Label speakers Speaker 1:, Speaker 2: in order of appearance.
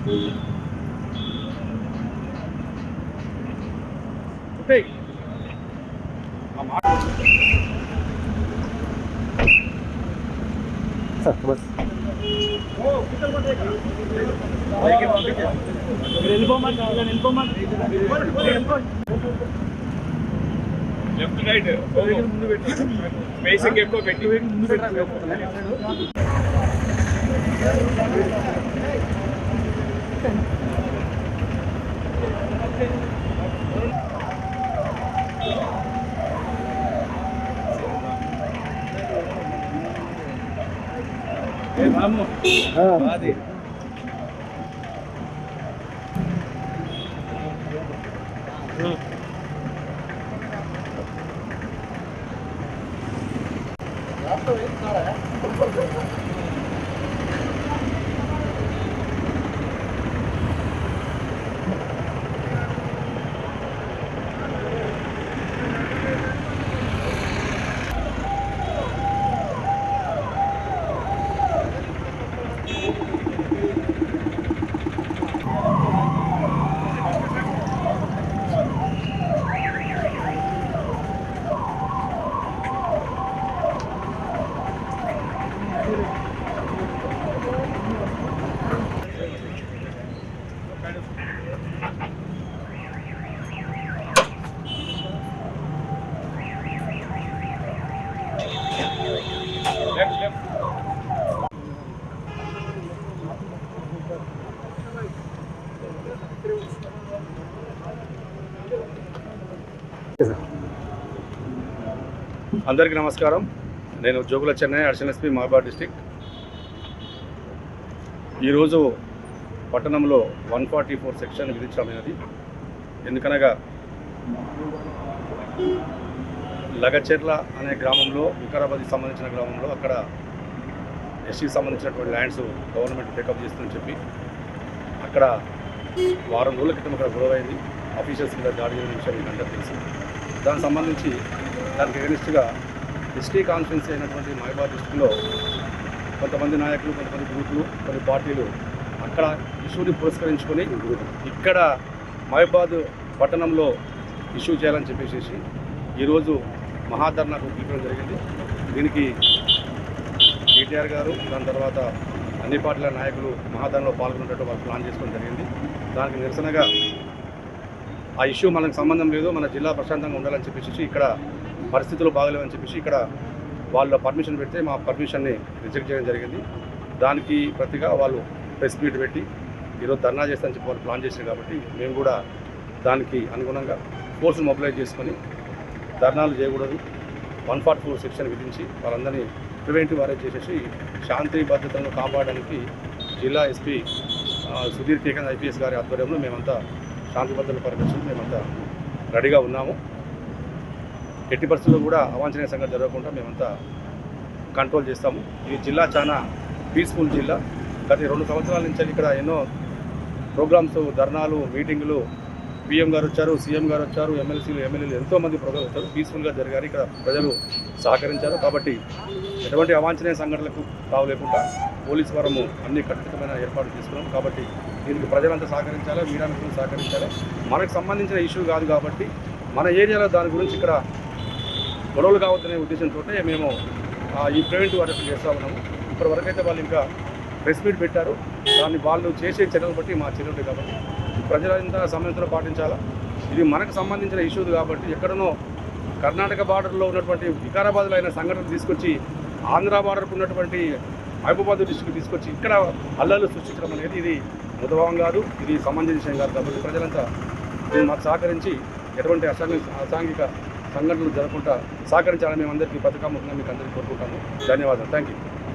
Speaker 1: left right spacing ఎక్కువ పెట్టి left left అందరికీ నమస్కారం నేను Jogula Chennai additional SP Mahabad district ఈరోజు పట్టణంలో వన్ ఫార్టీ ఫోర్ సెక్షన్ విధించడమైనది ఎందుకనగా లగచెర్ల అనే గ్రామంలో వికారాబాద్కి సంబంధించిన గ్రామంలో అక్కడ ఎస్సీకి సంబంధించినటువంటి ల్యాండ్స్ గవర్నమెంట్ టేకప్ చేస్తుందని చెప్పి అక్కడ వారం రోజుల క్రితం అక్కడ గొడవ అయింది ఆఫీసర్స్ మీద దాడి జరిగిన విషయం మీకు అందరికీ తెలుసు దానికి సంబంధించి దానికి ఎగనిస్ట్గా ఎస్టీ కాన్ఫరెన్స్ అయినటువంటి మహిబాద్ డిస్టిక్లో కొంతమంది నాయకులు కొంతమంది గ్రూపులు కొన్ని పార్టీలు అక్కడ ఇష్యూని పురస్కరించుకొని ఇక్కడ మహిబాద్ పట్టణంలో ఇష్యూ చేయాలని చెప్పేసి ఈరోజు మహాధర్నాకు పిలిపించడం జరిగింది దీనికి కేటీఆర్ గారు దాని తర్వాత అన్ని పార్టీల నాయకులు మహాధర్నలో పాల్గొనేటట్టు వాళ్ళు ప్లాన్ చేసుకోవడం జరిగింది దానికి నిరసనగా ఆ ఇష్యూ మనకు సంబంధం లేదు మన జిల్లా ప్రశాంతంగా ఉండాలని చెప్పేసి ఇక్కడ పరిస్థితులు బాగలేవని చెప్పేసి ఇక్కడ వాళ్ళ పర్మిషన్ పెడితే మా పర్మిషన్ని రిజెక్ట్ చేయడం జరిగింది దానికి ప్రతిగా వాళ్ళు ప్రెస్ మీట్ పెట్టి ఈరోజు ధర్నా చేస్తానని చెప్పి వాళ్ళు ప్లాన్ చేశారు కాబట్టి మేము కూడా దానికి అనుగుణంగా ఫోర్స్ని మొబిలైజ్ చేసుకొని ధర్నాలు చేయకూడదు వన్ ఫార్టీ ఫోర్ సెక్షన్ విధించి వాళ్ళందరినీ ప్రివెంటివ్ అరెస్ట్ చేసేసి శాంతి భద్రతలను కాపాడడానికి జిల్లా ఎస్పీ ఆ, సుధీర్ కేకన్ ఐపీఎస్ గారి ఆధ్వర్యంలో మేమంతా శాంతి భద్రతల పరిరక్షణ మేమంతా రెడీగా ఉన్నాము ఎట్టి పరిస్థితుల్లో కూడా అవాంఛనీయ సంఘటన జరగకుండా మేమంతా కంట్రోల్ చేస్తాము ఈ జిల్లా చాలా పీస్ఫుల్ జిల్లా గత రెండు సంవత్సరాల నుంచి ఇక్కడ ఎన్నో ప్రోగ్రామ్స్ ధర్నాలు మీటింగులు పిఎం గారు వచ్చారు సీఎం గారు వచ్చారు ఎమ్మెల్సీలు ఎమ్మెల్యేలు ఎంతోమంది ప్రోగ్రామ్ వచ్చారు పీస్ఫుల్గా జరిగారు ఇక్కడ ప్రజలు సహకరించారు కాబట్టి ఎటువంటి అవాంఛనీయ సంఘటనలకు తావు లేకుండా పోలీసు వారము అన్ని ఖచ్చితమైన ఏర్పాట్లు తీసుకున్నాం కాబట్టి దీనికి ప్రజలంతా సహకరించాలి మీడియా మిత్రులు సహకరించాలి మనకు సంబంధించిన ఇష్యూ కాదు కాబట్టి మన ఏరియాలో దాని గురించి ఇక్కడ గొడవలు కావద్దనే ఉద్దేశంతో మేము ఆ, ఈ ప్రివెంటివ్ అరెస్ట్ చేస్తూ ఉన్నాము ఇప్పటి వరకైతే వాళ్ళు ఇంకా ప్రెస్ మీట్ పెట్టారు దాన్ని వాళ్ళు చేసే చర్యలు బట్టి మా చర్యలు కాబట్టి ప్రజలంతా సమయంతో పాటించాలా ఇది మనకు సంబంధించిన ఇష్యూస్ కాబట్టి ఎక్కడనో కర్ణాటక బార్డర్లో ఉన్నటువంటి వికారాబాద్లో అయిన సంఘటన తీసుకొచ్చి ఆంధ్ర బార్డర్కు ఉన్నటువంటి మహబూబాద్ డిస్టిక్ తీసుకొచ్చి ఇక్కడ అల్లర్లు సృష్టించడం అనేది ఇది ముదభావం కాదు ఇది సమంజస విషయం కాదు కాబట్టి ప్రజలంతా దీన్ని మాకు సహకరించి ఎటువంటి అసాంఘిక అసాంఘిక సంఘటనలు జరగకుండా సహకరించాలని మేము అందరికీ పథకం మీకు అందరికీ కోరుకుంటాము ధన్యవాదాలు థ్యాంక్ యూ